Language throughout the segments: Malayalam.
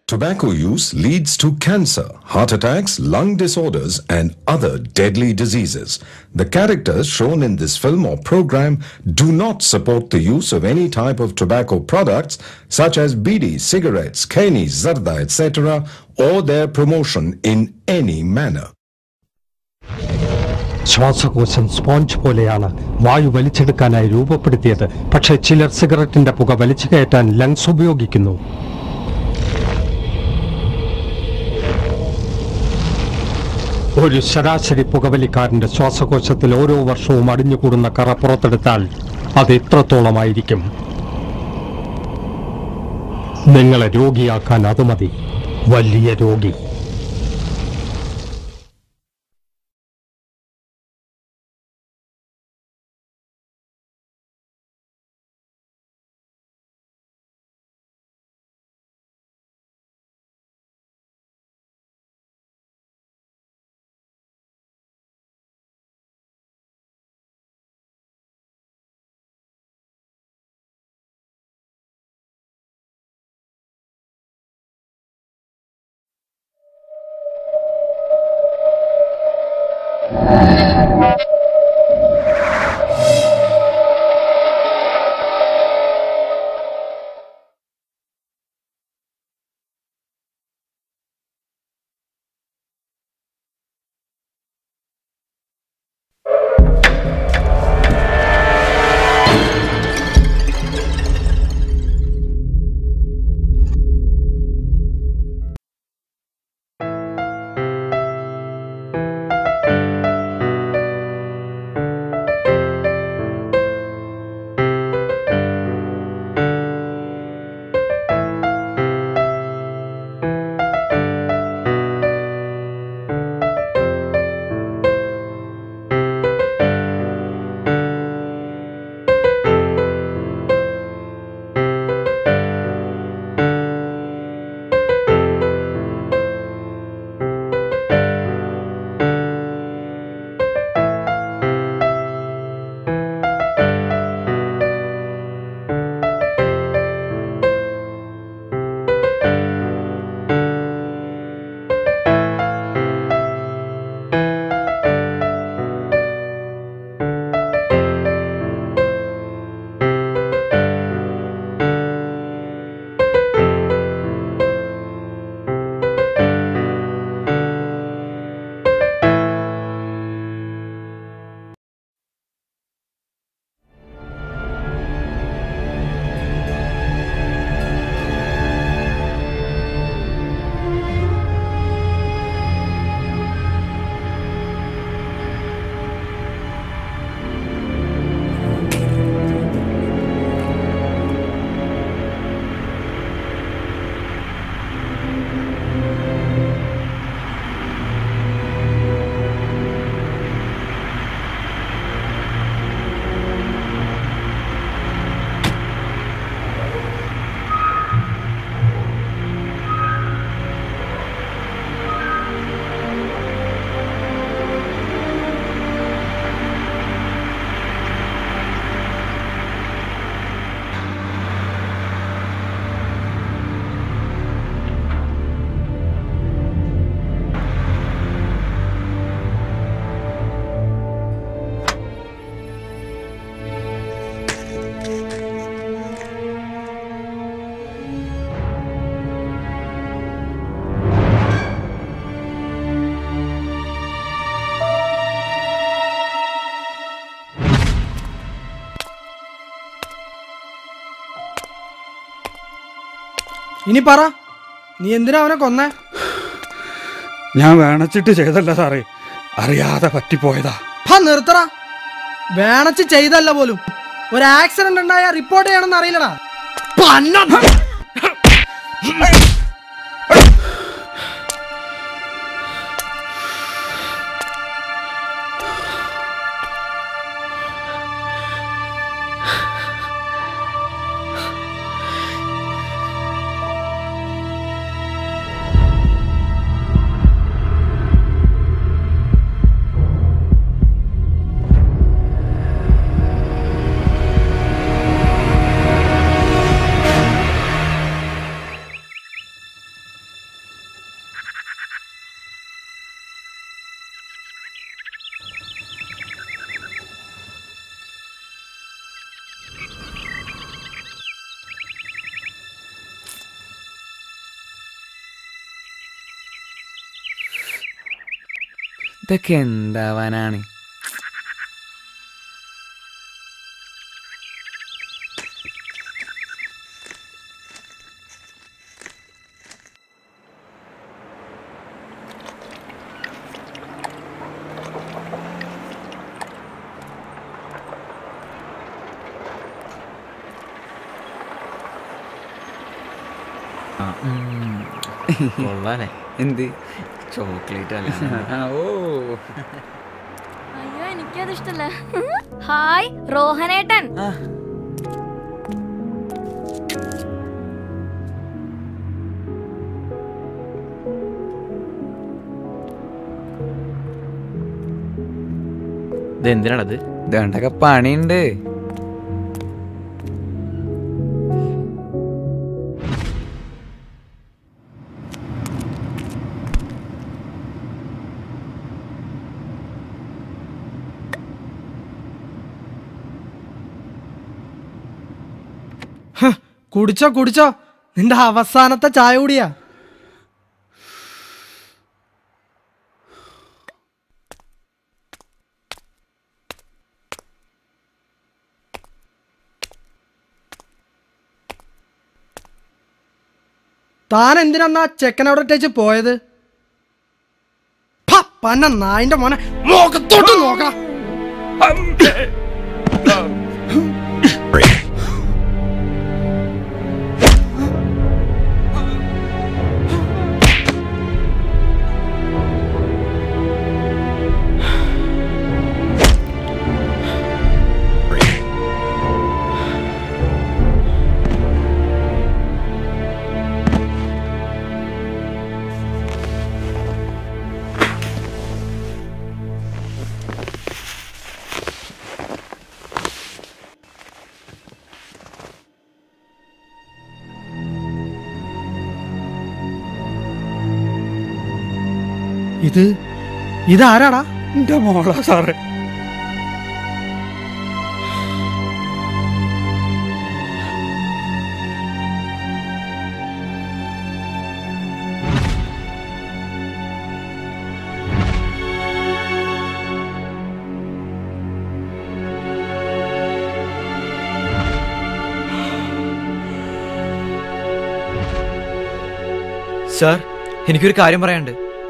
Tobacco use leads to cancer, heart attacks, lung disorders, and other deadly diseases. The characters shown in this film or program do not support the use of any type of tobacco products such as bidi, cigarettes, keni, zarda, etc., or their promotion in any manner. ശ്വാസകോശം സ്പോഞ്ച് പോലെയാണ് വായു വലിച്ചെടുക്കാനായി രൂപപ്പെടുത്തിയത് പക്ഷേ ചിലർ സിഗരറ്റിന്റെ പുക വലിച്ചു കയറ്റാൻ ലങ്സ് ഉപയോഗിക്കുന്നു ഒരു ശരാശരി പുകവലിക്കാരന്റെ ശ്വാസകോശത്തിൽ ഓരോ വർഷവും അടിഞ്ഞുകൂടുന്ന കറ പുറത്തെടുത്താൽ അത് എത്രത്തോളമായിരിക്കും നിങ്ങളെ രോഗിയാക്കാൻ അത് മതി വലിയ രോഗി ഇനി പറ നീ എന്തിനാ അവനെ കൊന്നേ ഞാൻ വേണച്ചിട്ട് ചെയ്തല്ല സാറേ അറിയാതെ പറ്റിപ്പോയതാ ഹാ നിർത്തറ വേണച്ച് ചെയ്തല്ല പോലും ഒരു ആക്സിഡന്റ് ഉണ്ടായ റിപ്പോർട്ട് ചെയ്യണമെന്ന് അറിയില്ലടാ പന്ന ആ ഇതൊക്കെ എന്താവാനാണ് കൊള്ളാലേ എന്ത് ചോക്ലേറ്റ് അല്ല ഓ അയ്യോ എനിക്കത് ഇഷ്ടല്ല ഹായ് റോഹനേട്ടൻ ആ. ഇത് എന്തിനാണത് ഇതുകൊണ്ടൊക്കെ പണിയുണ്ട് കുടിച്ചോ കുടിച്ചോ നിന്റെ അവസാനത്തെ ചായ കൂടിയാ താൻ എന്തിനാ ചെക്കൻ അവിടെ ഇട്ടേച്ച് പോയത് ഫ, പന്ന നായിന്റെ മോനെ മുഖത്തോട്ട് നോക്കാം ഇത് ഇതാരാടാ എന്റെ മോളാ സാറേ സാർ എനിക്കൊരു കാര്യം പറയാനുണ്ട്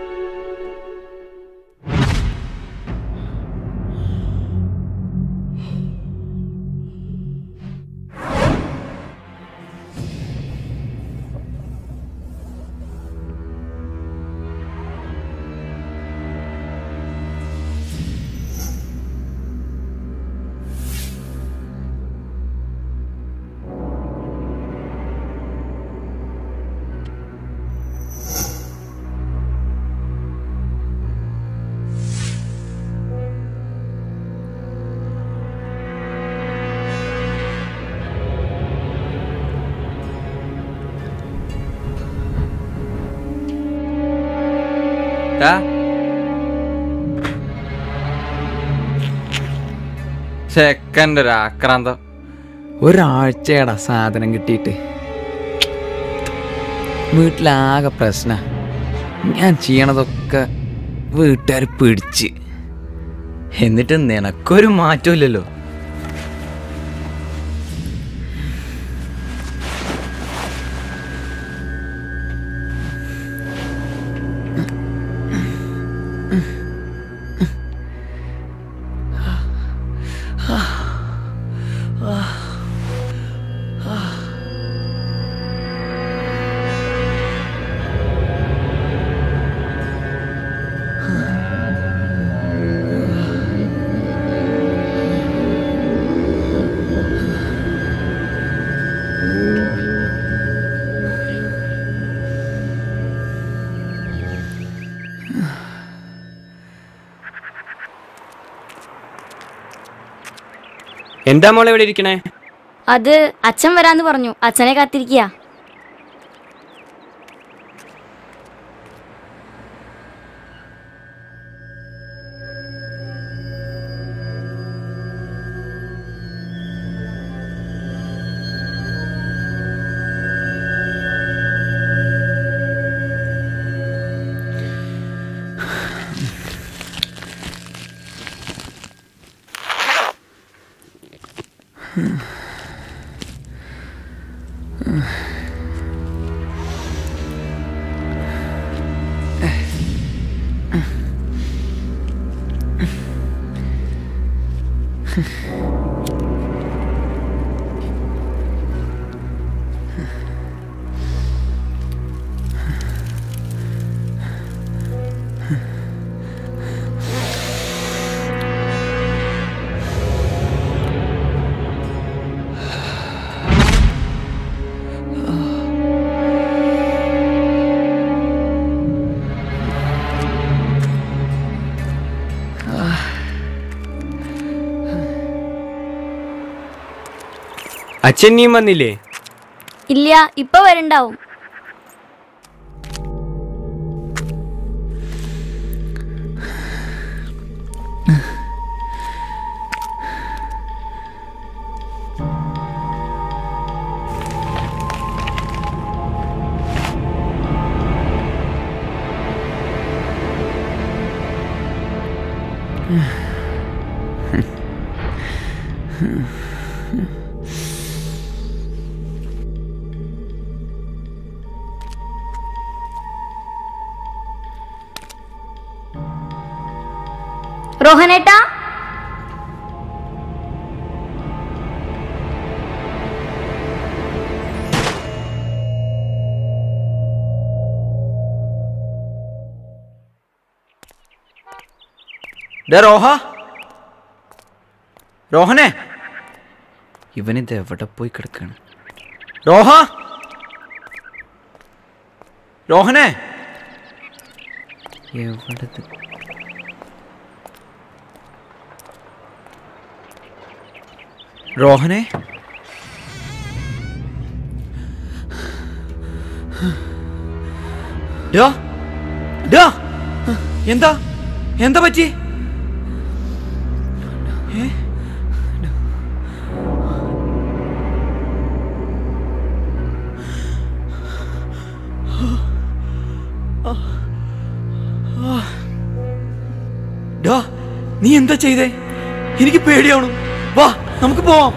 ടാ. ചെക്കൻ്റെ ഒരു ആക്രാന്തം ഒരാഴ്ചയടാ സാധനം കിട്ടിയിട്ട് വീട്ടിലാകെ പ്രശ്ന ഞാൻ ചെയ്യണതൊക്കെ വീട്ടുകാർ പിടിച്ച് എന്നിട്ട് നിനക്കൊരു മാറ്റമില്ലല്ലോ എന്താ മോളെ ഇവിടെ ഇരിക്കണേ അത് അച്ഛൻ വരാന്ന് പറഞ്ഞു അച്ഛനെ കാത്തിരിക്കുക അച്ഛൻ നീ വന്നില്ലേ ഇല്ല ഇപ്പൊ വരണ്ടാവും റോഹനേട്ടാ ഡേ റോഹ റോഹനെ ഇവനിത് എവിടെ പോയി കിടക്കാണ് റോഹ റോഹനെ എവിടെ റോഹനെ ഡോ ഡോ എന്താ എന്താ പറ്റി ഡോ നീ എന്താ ചെയ്തേ എനിക്ക് പേടിയാവണം വാ നമുക്ക് പോവാം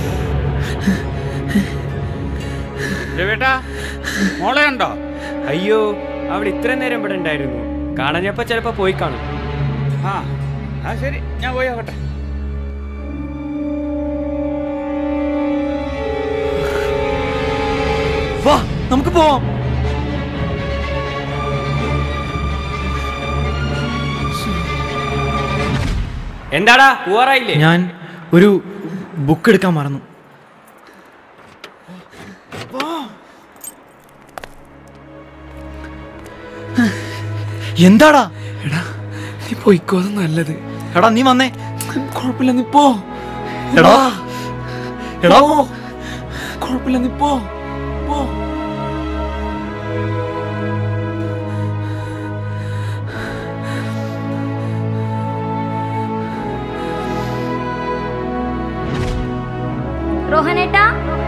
രവേട്ടാ മോളെ ഉണ്ടോ അയ്യോ അവിടെ ഇത്ര നേരം ഇവിടെ ഉണ്ടായിരുന്നു കാണാഞ്ഞപ്പോ ചിലപ്പോ പോയി കാണും ആ ആ ശരി ഞാൻ പോയി ആവട്ടെ വാ നമുക്ക് പോവാം എന്താടാ പോവാറായില്ലേ ഞാൻ ഒരു ബുക്ക് എടുക്കാൻ മറന്നു എന്താടാ എടാ നീ പോയിക്കോ അത് നല്ലത് എടാ നീ വന്നേ കുഴപ്പമില്ല നീ പോ എടാ എടാ കുഴപ്പമില്ല നീ പോ പോ റോഹനേട്ടാ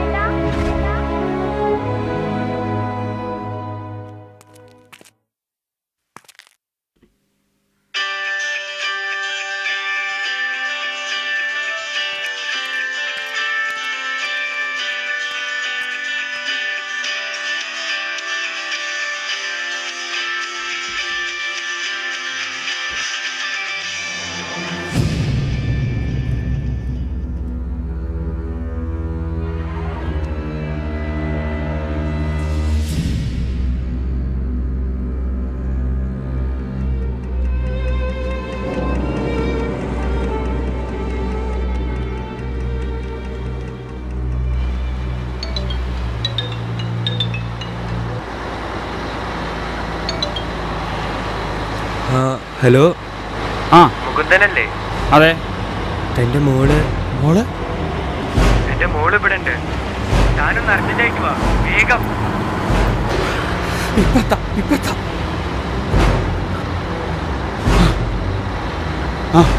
ഹലോ ആ മുകുന്ദനല്ലേ അതെ തന്റെ മോള് മോള് എന്റെ മോള് ഇവിടെ ഉണ്ട് ഞാനൊന്ന് അർജന്റായിട്ട് വാ വേഗം ആ